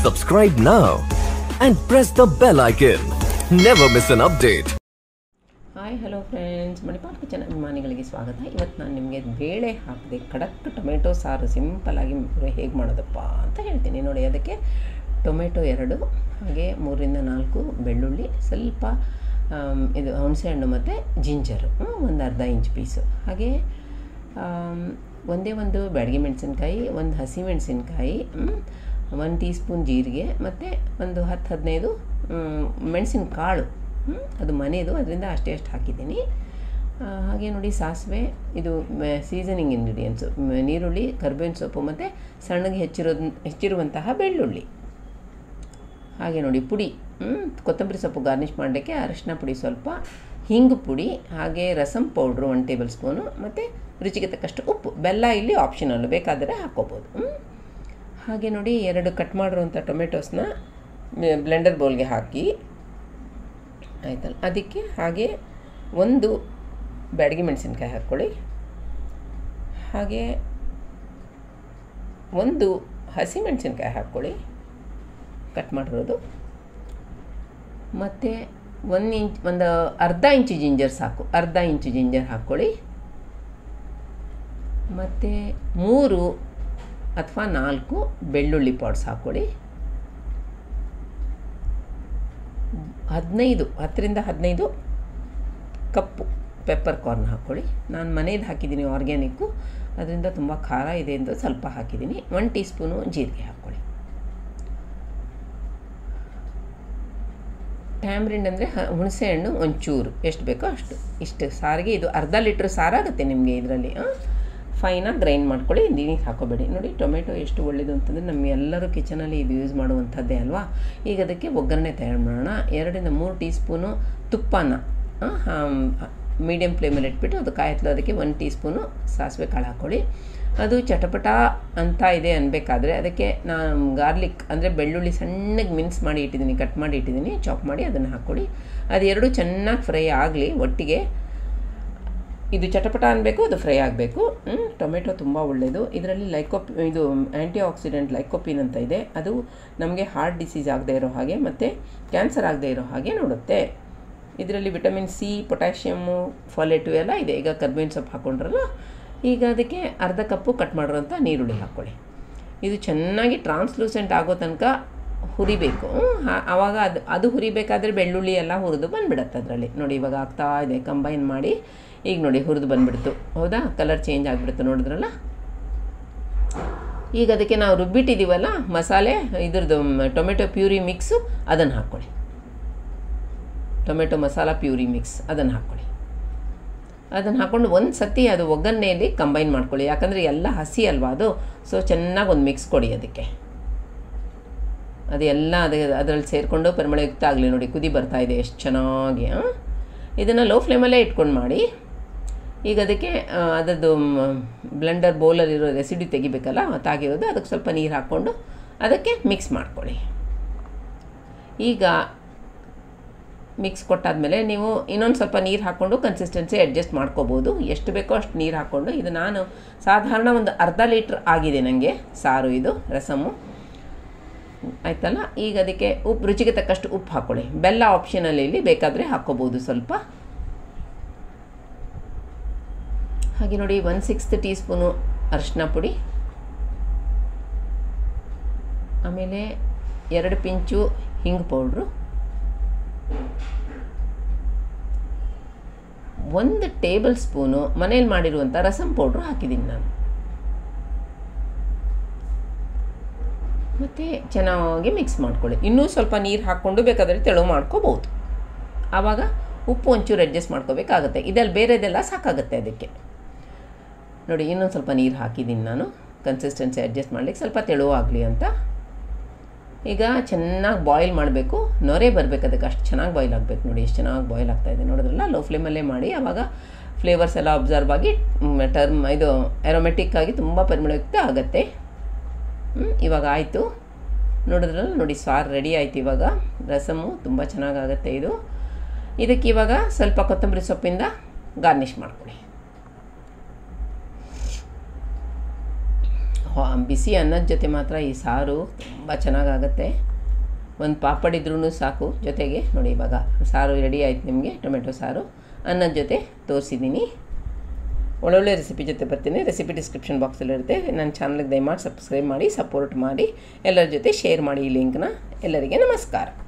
Subscribe now and press the bell icon. Never miss an update. Hi hello friends Manipal kitchen ಅಭಿಮಾನಿಗಳಿಗೆ ಸ್ವಾಗತ ಇವತ್ತು ನಾನು ನಿಮಗೆ ಬೇಳೆ ಹಾಕಿದೆ ಖಡಕ್ ಟೊಮೆಟೊ ಸಾರು ಸಿಂಪಲ್ಲಾಗಿ ಹೇಗೆ ಮಾಡೋದಪ್ಪ ಅಂತ ಹೇಳ್ತೀನಿ ನೋಡಿ ಅದಕ್ಕೆ ಟೊಮೆಟೊ ಎರಡು ಹಾಗೆ ಮೂರರಿಂದ ನಾಲ್ಕು ಬೆಳ್ಳುಳ್ಳಿ ಸ್ವಲ್ಪ ಆಮ್, ಇದು ಹುಣಸೆಹಣ್ಣು ಮತ್ತು ಜಿಂಜರು ಒಂದು ಅರ್ಧ ಇಂಚ್ ಪೀಸು ಹಾಗೆ ಆಮ್, ಒಂದೇ ಒಂದು ಬ್ಯಾಡಗಿ ಮೆಣಸಿನ್ಕಾಯಿ ಒಂದು ಹಸಿ ಮೆಣಸಿನ್ಕಾಯಿ ಒಂದು ಟೀ ಸ್ಪೂನ್ ಜೀರಿಗೆ ಮತ್ತು ಒಂದು ಹತ್ತು ಹದಿನೈದು ಮೆಣಸಿನ ಕಾಳು ಹ್ಮ್, ಅದು ಮನೆಯದು ಅದರಿಂದ ಅಷ್ಟೇ ಅಷ್ಟು ಹಾಕಿದ್ದೀನಿ ಆ, ಹಾಗೆ ನೋಡಿ ಸಾಸಿವೆ ಇದು ಸೀಸನಿಂಗ್ ಇಂಗ್ರೀಡಿಯೆಂಟ್ಸು ನೀರುಳ್ಳಿ ಕರ್ಬೇವಿನ ಸೊಪ್ಪು ಮತ್ತು ಸಣ್ಣಗೆ ಹೆಚ್ಚಿರೋದು ಹೆಚ್ಚಿರುವಂತಹ ಬೆಳ್ಳುಳ್ಳಿ ಹಾಗೆ ನೋಡಿ ಪುಡಿ ಹ್ಮ್, ಕೊತ್ತಂಬರಿ ಸೊಪ್ಪು ಗಾರ್ನಿಷ್ ಮಾಡಲಿಕ್ಕೆ ಅರಶಿನ ಪುಡಿ ಸ್ವಲ್ಪ ಹಿಂಗು ಪುಡಿ ಹಾಗೆ rasam powder one table spoon ಮತ್ತು ರುಚಿಗೆ ತಕ್ಕಷ್ಟು ಉಪ್ಪು ಬೆಲ್ಲ ಇಲ್ಲಿ ಆಪ್ಷನಲ್ಲು ಬೇಕಾದರೆ ಹಾಕ್ಕೋಬೋದು ಹ್ಮ್. ಹಾಗೆ ನೋಡಿ ಎರಡು ಕಟ್ ಮಾಡಿರುವಂಥ ಟೊಮೆಟೊಸ್ನ ಬ್ಲೆಂಡರ್ ಬೌಲ್ಗೆ ಹಾಕಿ ಆಯ್ತಲ್ಲ ಅದಕ್ಕೆ ಹಾಗೆ ಒಂದು ಬ್ಯಾಡಗಿ ಮೆಣಸಿನ್ಕಾಯಿ ಹಾಕ್ಕೊಳ್ಳಿ ಹಾಗೆ ಒಂದು ಹಸಿ ಮೆಣಸಿನ್ಕಾಯಿ ಹಾಕ್ಕೊಳ್ಳಿ ಕಟ್ ಮಾಡಿರೋದು ಮತ್ತು ಒಂದು ಇಂಚ್ ಒಂದು ಅರ್ಧ ಇಂಚು ಜಿಂಜರ್ ಸಾಕು ಅರ್ಧ ಇಂಚು ಜಿಂಜರ್ ಹಾಕ್ಕೊಳ್ಳಿ ಮತ್ತು ಮೂರು ಅಥವಾ ನಾಲ್ಕು ಬೆಳ್ಳುಳ್ಳಿ ಪಾಡ್ಸ್ ಹಾಕ್ಕೊಳ್ಳಿ ಹದಿನೈದು ಹತ್ತರಿಂದ ಹದಿನೈದು ಕಪ್ಪು ಪೆಪ್ಪರ್ ಕಾರ್ನ್ ಹಾಕ್ಕೊಳ್ಳಿ ನಾನು ಮನೇದು ಹಾಕಿದ್ದೀನಿ ಆರ್ಗ್ಯಾನಿಕ್ಕು ಅದರಿಂದ ತುಂಬ ಖಾರ ಇದೆ ಅಂತ ಸ್ವಲ್ಪ ಹಾಕಿದ್ದೀನಿ ಒನ್ ಟೀ ಸ್ಪೂನು ಜೀರಿಗೆ ಹಾಕ್ಕೊಳ್ಳಿ ಟ್ಯಾಮ್ರಿಂಡ್ ಅಂದರೆ ಹುಣಸೆ ಹಣ್ಣು ಒಂಚೂರು ಎಷ್ಟು ಬೇಕೋ ಅಷ್ಟು ಇಷ್ಟು ಸಾರಿಗೆ ಇದು ಅರ್ಧ ಲೀಟ್ರ್ ಸಾರಾಗುತ್ತೆ ನಿಮಗೆ ಇದರಲ್ಲಿ ಫೈನಾಗಿ ಗ್ರೈಂಡ್ ಮಾಡ್ಕೊಳ್ಳಿ ನೀರಿಗೆ ಹಾಕೋಬೇಡಿ ನೋಡಿ ಟೊಮೆಟೊ ಎಷ್ಟು ಒಳ್ಳೆಯದು ಅಂತಂದರೆ ನಮ್ಮ ಎಲ್ಲರೂ ಕಿಚನಲ್ಲಿ ಇದು ಯೂಸ್ ಮಾಡುವಂಥದ್ದೇ ಅಲ್ವಾ ಈಗ ಅದಕ್ಕೆ ಒಗ್ಗರಣೆ ತಯಾರು ಮಾಡೋಣ ಎರಡರಿಂದ ಮೂರು ಟೀ ಸ್ಪೂನು ತುಪ್ಪನ ಮೀಡಿಯಮ್ ಫ್ಲೇಮಲ್ಲಿ ಇಟ್ಬಿಟ್ಟು ಅದು ಕಾಯತ್ಲು ಅದಕ್ಕೆ ಒಂದು ಟೀ ಸ್ಪೂನು ಸಾಸಿವೆ ಕಾಳು ಹಾಕ್ಕೊಳ್ಳಿ ಅದು ಚಟಪಟ ಅಂತ ಇದೆ ಅನ್ಬೇಕಾದ್ರೆ ಅದಕ್ಕೆ ನಾನು ಗಾರ್ಲಿಕ್ ಅಂದರೆ ಬೆಳ್ಳುಳ್ಳಿ ಸಣ್ಣಗೆ ಮಿನ್ಸ್ ಮಾಡಿ ಇಟ್ಟಿದ್ದೀನಿ ಕಟ್ ಮಾಡಿ ಇಟ್ಟಿದ್ದೀನಿ ಚಾಪ್ ಮಾಡಿ ಅದನ್ನು ಹಾಕ್ಕೊಳ್ಳಿ ಅದು ಎರಡು ಚೆನ್ನಾಗಿ ಫ್ರೈ ಆಗಲಿ ಒಟ್ಟಿಗೆ ಇದು ಚಟಪಟ ಅನ್ಬೇಕು ಅದು ಫ್ರೈ ಆಗಬೇಕು ಟೊಮೆಟೊ ತುಂಬ ಒಳ್ಳೆಯದು ಇದರಲ್ಲಿ ಲೈಕೋಪ್ ಇದು ಆ್ಯಂಟಿ ಆಕ್ಸಿಡೆಂಟ್ ಲೈಕೋಪಿನ್ ಅಂತ ಇದೆ ಅದು ನಮಗೆ ಹಾರ್ಟ್ ಡಿಸೀಸ್ ಆಗದೆ ಇರೋ ಹಾಗೆ ಮತ್ತು ಕ್ಯಾನ್ಸರ್ ಆಗದೆ ಇರೋ ಹಾಗೆ ನೋಡುತ್ತೆ ಇದರಲ್ಲಿ ವಿಟಮಿನ್ ಸಿ ಪೊಟ್ಯಾಷಿಯಮ್ಮು ಫಾಲೆಟು ಎಲ್ಲ ಇದೆ ಈಗ ಕರ್ಬೇವಿನ ಸೊಪ್ಪು ಹಾಕ್ಕೊಂಡ್ರಲ್ಲ ಈಗ ಅದಕ್ಕೆ ಅರ್ಧ ಕಪ್ಪು ಕಟ್ ಮಾಡಿರೋಂಥ ನೀರುಳ್ಳಿ ಹಾಕ್ಕೊಳ್ಳಿ ಇದು ಚೆನ್ನಾಗಿ ಟ್ರಾನ್ಸ್ಲೂಸೆಂಟ್ ಆಗೋ ತನಕ ಹುರಿಬೇಕು ಹಾ- ಆವಾಗ ಅದು ಅದು ಹುರಿಬೇಕಾದ್ರೆ ಬೆಳ್ಳುಳ್ಳಿ ಎಲ್ಲ ಹುರಿದು ಬಂದುಬಿಡತ್ತೆ ಅದರಲ್ಲಿ ನೋಡಿ ಇವಾಗ ಆಗ್ತಾ ಇದೆ ಕಂಬೈನ್ ಮಾಡಿ ಈಗ ನೋಡಿ ಹುರಿದು ಬಂದುಬಿಡ್ತು ಹೌದಾ ಕಲರ್ ಚೇಂಜ್ ಆಗಿಬಿಡ್ತು ನೋಡಿದ್ರಲ್ಲ ಈಗ ಅದಕ್ಕೆ ನಾವು ರುಬ್ಬಿಟ್ಟಿದ್ದೀವಲ್ಲ ಮಸಾಲೆ ಇದ್ರದ್ದು ಮ್, ಟೊಮೆಟೊ ಪ್ಯೂರಿ ಮಿಕ್ಸು ಅದನ್ನು ಹಾಕ್ಕೊಳ್ಳಿ ಟೊಮೆಟೊ ಮಸಾಲ ಪ್ಯೂರಿ ಮಿಕ್ಸ್ ಅದನ್ನು ಹಾಕ್ಕೊಳ್ಳಿ ಅದನ್ನು ಹಾಕ್ಕೊಂಡು ಒಂದು ಸತಿ ಅದು ಒಗ್ಗರಣೆಯಲ್ಲಿ ಕಂಬೈನ್ ಮಾಡ್ಕೊಳ್ಳಿ ಯಾಕಂದರೆ ಎಲ್ಲ ಹಸಿ ಅಲ್ವಾ ಅದು ಸೊ ಚೆನ್ನಾಗಿ ಒಂದು ಮಿಕ್ಸ್ ಕೊಡಿ ಅದಕ್ಕೆ ಅದು ಎಲ್ಲ ಅದೇ ಅದರಲ್ಲಿ ಸೇರಿಕೊಂಡು ಪರಿಮಳಯುಕ್ತ ಆಗಲಿ ನೋಡಿ ಕುದಿ ಬರ್ತಾ ಇದೆ ಎಷ್ಟು ಚೆನ್ನಾಗಿ ಇದನ್ನು ಲೋ ಫ್ಲೇಮಲ್ಲೇ ಇಟ್ಕೊಂಡು ಮಾಡಿ ಈಗ ಅದಕ್ಕೆ ಆ, ಅದರದ್ದು ಬ್ಲೆಂಡರ್ ಬೌಲಲ್ಲಿರೋ ರೆಸಿಡಿ ತೆಗಿಬೇಕಲ್ಲ ತಾಗಿರೋದು ಅದಕ್ಕೆ ಸ್ವಲ್ಪ ನೀರು ಹಾಕ್ಕೊಂಡು ಅದಕ್ಕೆ ಮಿಕ್ಸ್ ಮಾಡ್ಕೊಳ್ಳಿ ಈಗ ಮಿಕ್ಸ್ ಕೊಟ್ಟಾದಮೇಲೆ ನೀವು ಇನ್ನೊಂದು ಸ್ವಲ್ಪ ನೀರು ಹಾಕ್ಕೊಂಡು ಕನ್ಸಿಸ್ಟೆನ್ಸಿ ಅಡ್ಜಸ್ಟ್ ಮಾಡ್ಕೋಬೋದು ಎಷ್ಟು ಬೇಕೋ ಅಷ್ಟು ನೀರು ಹಾಕ್ಕೊಂಡು ಇದು ನಾನು ಸಾಧಾರಣ ಒಂದು ಅರ್ಧ ಲೀಟ್ರ್ ಆಗಿದೆ ನನಗೆ ಸಾರು ಇದು ರಸಮು ಆಯ್ತಲ್ಲ ಈಗ ಅದಕ್ಕೆ ಉಪ್ಪು ರುಚಿಗೆ ತಕ್ಕಷ್ಟು ಉಪ್ಪು ಹಾಕ್ಕೊಳ್ಳಿ ಬೆಲ್ಲ ಆಪ್ಷನಲ್ಲಿ ಇಲ್ಲಿ ಬೇಕಾದರೆ ಹಾಕ್ಕೋಬೋದು ಸ್ವಲ್ಪ ಹಾಗೆ ನೋಡಿ ಒನ್ ಸಿಕ್ಸ್ತ್ ಟೀ ಸ್ಪೂನು ಅರಿಶಿನ ಪುಡಿ ಆಮೇಲೆ ಎರಡು ಪಿಂಚು ಹಿಂಗ್ ಪೌಡ್ರು ಒಂದು ಟೇಬಲ್ ಸ್ಪೂನು ಮನೇಲಿ ಮಾಡಿರುವಂಥ ರಸಮ್ ಪೌಡ್ರು ಹಾಕಿದ್ದೀನಿ ನಾನು ಮತ್ತು ಚೆನ್ನಾಗಿ ಮಿಕ್ಸ್ ಮಾಡ್ಕೊಳ್ಳಿ ಇನ್ನೂ ಸ್ವಲ್ಪ ನೀರು ಹಾಕ್ಕೊಂಡು ಬೇಕಾದರೆ ತೆಳು ಮಾಡ್ಕೋಬೋದು ಆವಾಗ ಉಪ್ಪು ಒಂಚೂರು ಅಡ್ಜಸ್ಟ್ ಮಾಡ್ಕೋಬೇಕಾಗತ್ತೆ ಇದೆಲ್ಲ ಬೇರೆದೆಲ್ಲ ಸಾಕಾಗುತ್ತೆ ಅದಕ್ಕೆ ನೋಡಿ ಇನ್ನೊಂದು ಸ್ವಲ್ಪ ನೀರು ಹಾಕಿದ್ದೀನಿ ನಾನು ಕನ್ಸಿಸ್ಟೆನ್ಸಿ ಅಡ್ಜಸ್ಟ್ ಮಾಡಲಿಕ್ಕೆ ಸ್ವಲ್ಪ ತೆಳುವಾಗಲಿ ಅಂತ ಈಗ ಚೆನ್ನಾಗಿ ಬಾಯ್ಲ್ ಮಾಡಬೇಕು ನೊರೆ ಬರಬೇಕು ಅದಕ್ಕೆ ಅಷ್ಟು ಚೆನ್ನಾಗಿ ಬಾಯ್ಲ್ ಆಗಬೇಕು ನೋಡಿ ಎಷ್ಟು ಚೆನ್ನಾಗಿ ಬಾಯ್ಲ್ ಆಗ್ತಾಯಿದೆ ನೋಡಿದ್ರಲ್ಲ ಲೋ ಫ್ಲೇಮಲ್ಲೇ ಮಾಡಿ ಆವಾಗ ಫ್ಲೇವರ್ಸ್ ಎಲ್ಲ ಅಬ್ಸರ್ವ್ ಆಗಿ ಟರ್ಮ್ ಇದು ಆರೋಮೆಟಿಕ್ ಆಗಿ ತುಂಬ ಪರಿಮಳಯುಕ್ತ ಆಗುತ್ತೆ ಹ್ಮ್, ಇವಾಗ ಆಯಿತು ನೋಡಿದ್ರಲ್ಲ ನೋಡಿ ಸಾರು ರೆಡಿ ಆಯ್ತು ಇವಾಗ ರಸಮು ತುಂಬ ಚೆನ್ನಾಗಾಗತ್ತೆ ಇದು ಇದಕ್ಕೆ ಇವಾಗ ಸ್ವಲ್ಪ ಕೊತ್ತಂಬರಿ ಸೊಪ್ಪಿಂದ ಗಾರ್ನಿಷ್ ಮಾಡ್ಕೊಳ್ಳಿ ಹೊ- ಬಿಸಿ ಅನ್ನದ ಜೊತೆ ಮಾತ್ರ ಈ ಸಾರು ತುಂಬ ಚೆನ್ನಾಗಾಗತ್ತೆ ಒಂದು ಪಾಪಡ್ ಇದ್ರೂ ಸಾಕು ಜೊತೆಗೆ ನೋಡಿ ಇವಾಗ ಸಾರು ರೆಡಿ ಆಯ್ತು ನಿಮಗೆ ಟೊಮೆಟೊ ಸಾರು ಅನ್ನದ ಜೊತೆ ತೋರಿಸಿದ್ದೀನಿ ಒಳ್ಳೊಳ್ಳೆ ರೆಸಿಪಿ ಜೊತೆ ಬರ್ತೀನಿ ರೆಸಿಪಿ ಡಿಸ್ಕ್ರಿಪ್ಷನ್ ಬಾಕ್ಸಲ್ಲಿರುತ್ತೆ ನನ್ನ ಚಾನಲ್ಗೆ ದಯಮಾಡಿ ಸಬ್ಸ್ಕ್ರೈಬ್ ಮಾಡಿ ಸಪೋರ್ಟ್ ಮಾಡಿ ಎಲ್ಲರ ಜೊತೆ ಶೇರ್ ಮಾಡಿ ಈ ಲಿಂಕ್ನ ಎಲ್ಲರಿಗೆ ನಮಸ್ಕಾರ